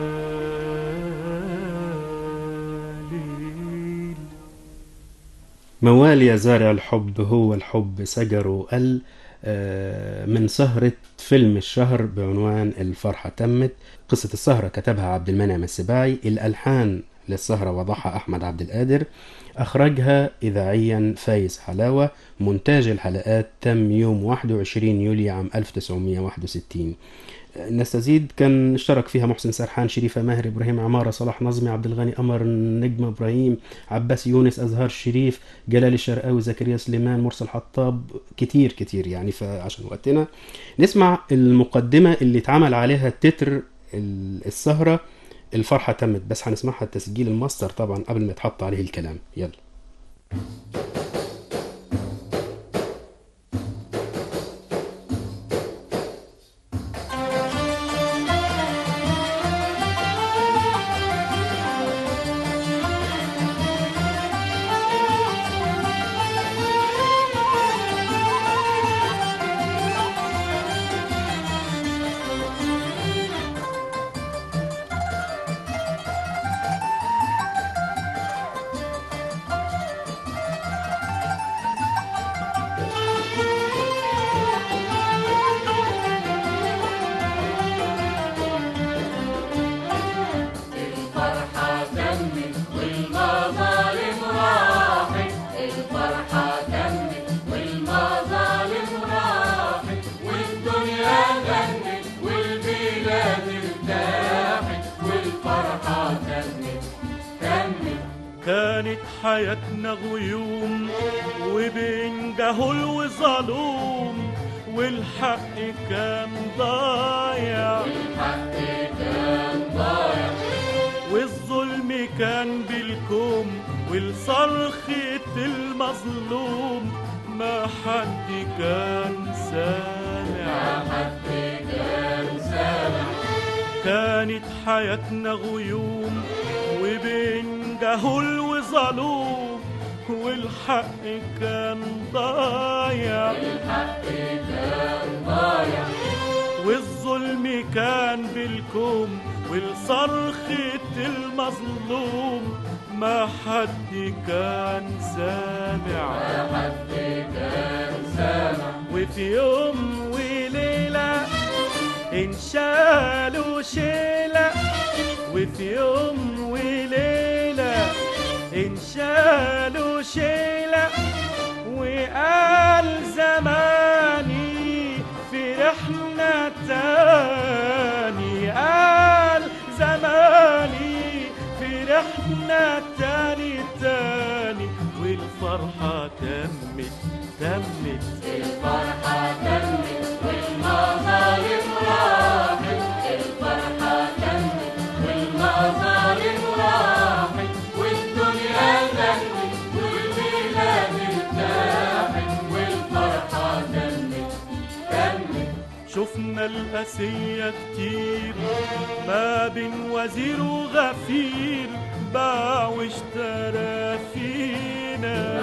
ليلي موال يا زارع الحب هو الحب سجر ال آه، من سهرة فيلم الشهر بعنوان الفرحة تمت قصة السهرة كتبها عبد المنعم السباعي الألحان للسهرة وضعها أحمد عبد القادر أخرجها إذاعيا فايز حلاوة مونتاج الحلقات تم يوم 21 يوليو عام 1961 نستزيد كان اشترك فيها محسن سرحان شريفة ماهر إبراهيم عمارة صلاح نظمي عبد الغني قمر نجم إبراهيم عباس يونس أزهار شريف جلال الشرقاوي زكريا سليمان مرسل حطاب كتير كتير يعني فعشان وقتنا نسمع المقدمة اللي اتعمل عليها التتر ال- السهرة الفرحة تمت بس هنسمعها التسجيل الماستر طبعا قبل ما يتحط عليه الكلام يلا الفرحة تمت والمظالم راحت الفرحة تمت والمظالم راحت والدنيا غنت والبلاد ارتاحت والفرحة تمت تمت كانت حياتنا غيوم وبين جهل وظلوم والحق كان ضايع الحق كان ضايع والظلم كان بالكوم والصرخة المظلوم ما حد كان سامع حد كان سامع كانت حياتنا غيوم وبين جهل وظلوم والحق كان ضايع الحق كان ضايع والظلم كان بالكوم والصرخة المظلوم ما حد كان سامع حد كان سامع وفي يوم وليلة انشالوا شيلة وفي يوم وليلة انشالوا شيلة وقال زماني فرحنا تاني قال زماني فرحنا تاني تاني والفرحة تمت تمت الفرحة تمت والمظالم راحت الفرحة تمت والمظالم راحت والدنيا غنت والبلاد ارتاحت والفرحة تمت تمت شفنا القاسية كتير ما بين وزير وغفير باع واشترى فينا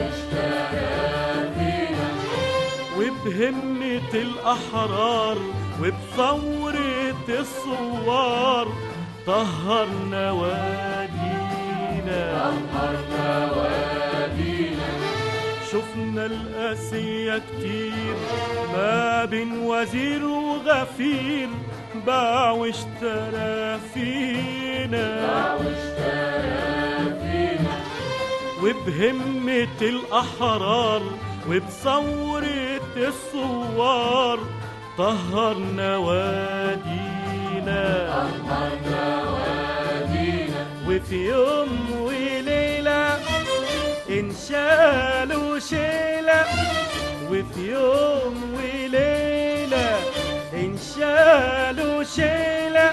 وبهمة الأحرار وبثورة الثوار طهرنا وادينا طهرنا وادينا شفنا القاسية كتير ما بين وزير وغفير باع واشترى فينا وبهمة الأحرار وبثورة الثوار طهرنا وادينا وفي يوم وليلة انشالوا انشالوا شيلة وفي يوم وليلة انشالوا شيلة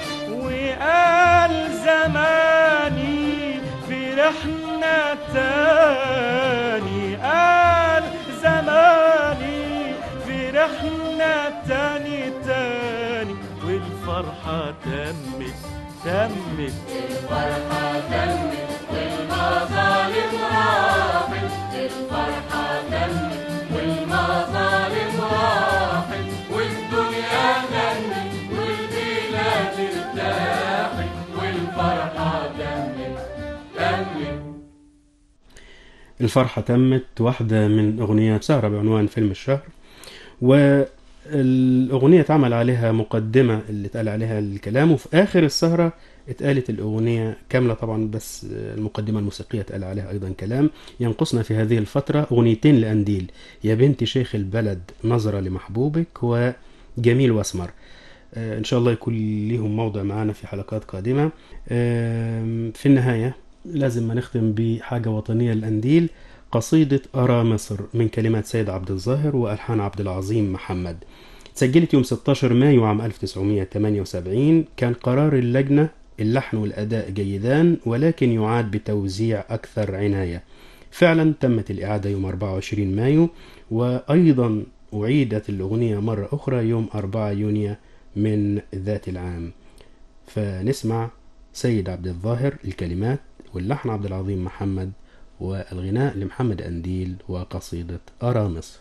وقال زماني فرحنا تاني قال زماني فرحنا تاني تاني والفرحة تمت تمت الفرحة تمت والمظالم راحت الفرحة تمت والمظالم راحت والدنيا غنت والبلاد ارتاحت والفرحة تمت تمت الفرحة تمت واحدة من أغنيات سهرة بعنوان فيلم الشهر والأغنية اتعمل عليها مقدمة اللي اتقال عليها الكلام وفي آخر السهرة اتقالت الأغنية كاملة طبعا بس المقدمة الموسيقية اتقال عليها أيضا كلام ينقصنا في هذه الفترة أغنيتين لأنديل يا بنت شيخ البلد نظرة لمحبوبك وجميل واسمر آه، إن شاء الله يكون ليهم موضع معانا في حلقات قادمة آم، في النهاية لازم ما نختم بحاجة وطنية للأنديل قصيدة أرى مصر من كلمات سيد عبد الظاهر وألحان عبد العظيم محمد سجلت يوم 16 مايو عام 1978 كان قرار اللجنة اللحن والأداء جيدان ولكن يعاد بتوزيع أكثر عناية فعلا تمت الإعادة يوم 24 مايو وأيضا أعيدت الأغنية مرة أخرى يوم 4 يونيو من ذات العام فنسمع سيد عبد الظاهر الكلمات واللحن عبد العظيم محمد والغناء لمحمد أنديل وقصيدة أرى مصر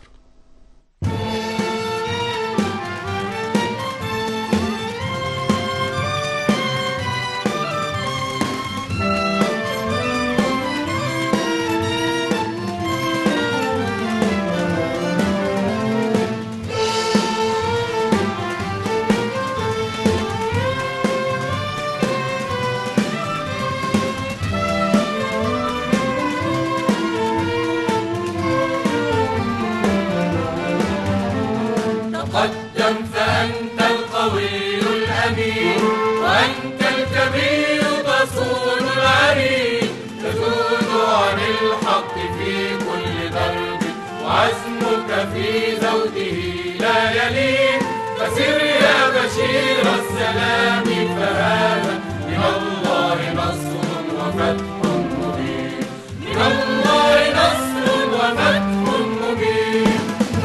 تقدم فأنت القوي الأمين وأنت الكبير تصون العرين تزود عن الحق في كل درب وعزمك في زوده لا يلين فسر يا بشير السلام فهذا من الله نصر وفتح مبين من الله نصر وفتح مبين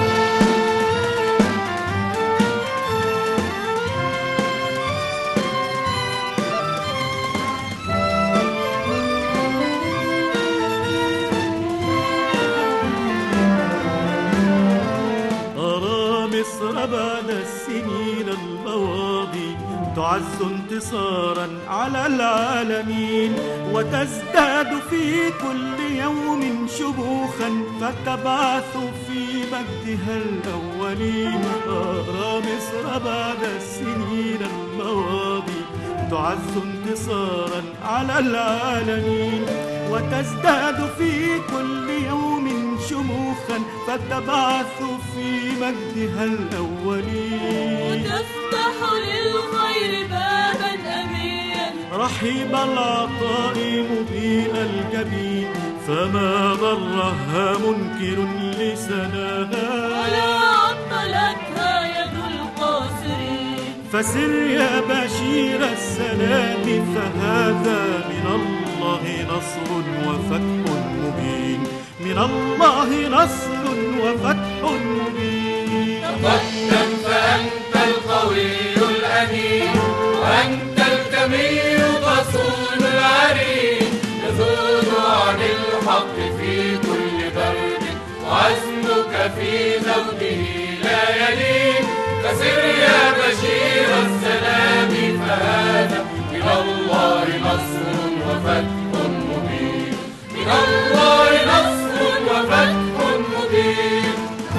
أرى مصر بعد السنين المواضي تعز انتصارا على العالمين وتزداد في كل يوم شموخا فتبعث في مجدها الأولين أرى مصر بعد السنين المواضي تعز انتصارا على العالمين وتزداد في كل يوم شموخا فتبعث في مجدها الأولين وتفتح للخير بابا أميا رحيب العطاء مضيء الجبين فما ضرها منكر لسناها ولا عطلتها يد القاصرين فسر يا بشير السلام فهذا من الله نصر وفتح مبين من الله نصر وفتح مبين تقدم فأنت القوي الأمين وأنت الكبير تصون العرين تزود عن الحق في كل برد وعزمك في زوده لا يلين فسر يا بشير السلام فهذا من الله نصر وفتح مبين من الله نصر وفتح مبين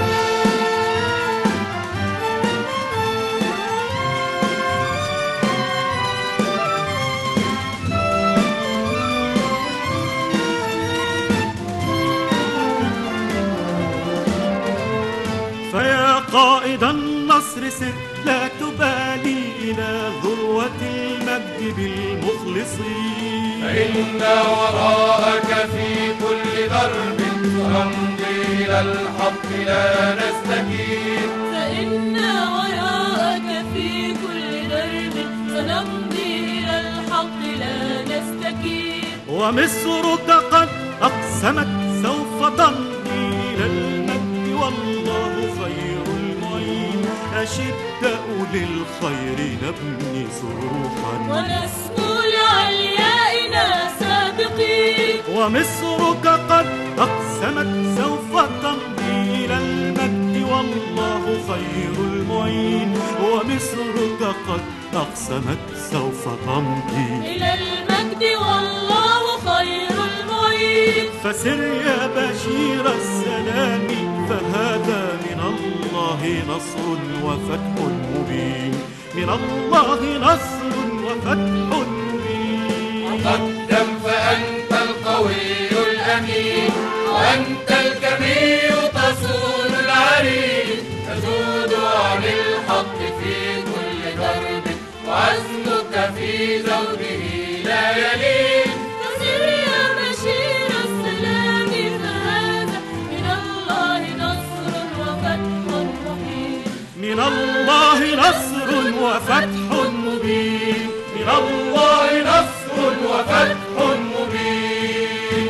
فيا قائد النصر سر لا تبالي إلى ذروة المجد بالمخلصين فإن وراءك في كل كل درب سنمضي إلى الحق لا نستكين فإنا وراءك في كل درب سنمضي إلى الحق لا نستكين ومصرك قد أقسمت سوف تمضي إلى المجد والله خير المعين أشداء للخير نبني صروحا ونسمو لعليائنا سابقين ومصرك قد أقسمت سوف تمضي إلى المجد والله خير المعين ومصرك قد أقسمت سوف تمضي إلى المجد والله خير المعين فسر يا بشير السلام فهذا من الله نصر وفتح مبين من الله نصر وفتح مبين قدم فأنت القوي الأمين وأنت الكبير تصون العرين تزود عن الحق في كل درب وعزمك في زوره لا يلين فسر يا بشير السلام فهذا من الله نصر وفتح مبين من الله نصر وفتح مبين من الله نصر وفتح مبين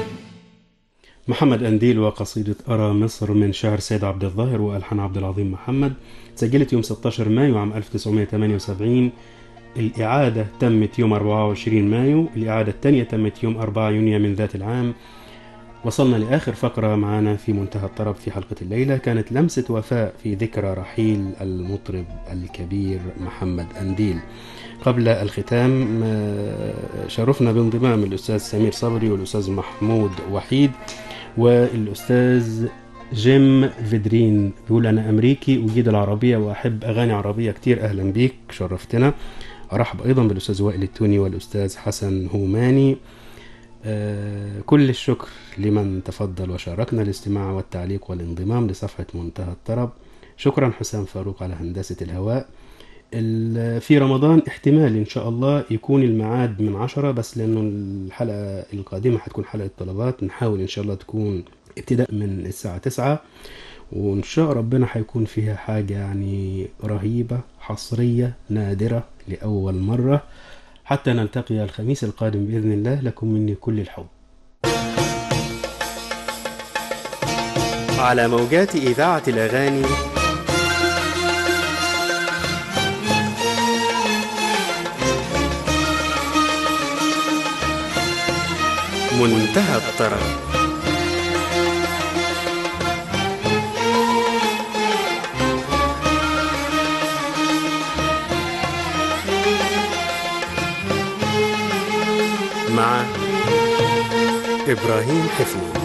محمد أنديل وقصيدة أرى مصر من شعر سيد عبد الظاهر وألحان عبد العظيم محمد سجلت يوم 16 مايو عام 1978 الإعادة تمت يوم 24 مايو الإعادة الثانية تمت يوم 4 يونيو من ذات العام وصلنا لآخر فقرة معنا في منتهى الطرب في حلقة الليلة كانت لمسة وفاء في ذكرى رحيل المطرب الكبير محمد أنديل قبل الختام آه، شرفنا بانضمام الأستاذ سمير صبري والأستاذ محمود وحيد والأستاذ جيم فيدرين بيقول أنا أمريكي أجيد العربية وأحب أغاني عربية كتير أهلا بيك شرفتنا أرحب أيضا بالأستاذ وائل التوني والأستاذ حسن هوماني آه، كل الشكر لمن تفضل وشاركنا الاستماع والتعليق والانضمام لصفحة منتهى الطرب شكرا حسام فاروق على هندسة الهواء ال- في رمضان احتمال ان شاء الله يكون الميعاد من عشرة بس لانه الحلقة القادمة هتكون حلقة طلبات نحاول ان شاء الله تكون ابتداء من الساعة تسعة وان شاء ربنا هيكون فيها حاجة يعني رهيبة حصرية نادرة لأول مرة حتى نلتقي الخميس القادم بإذن الله لكم مني كل الحب على موجات إذاعة الأغاني منتهى الطرب مع إبراهيم حفني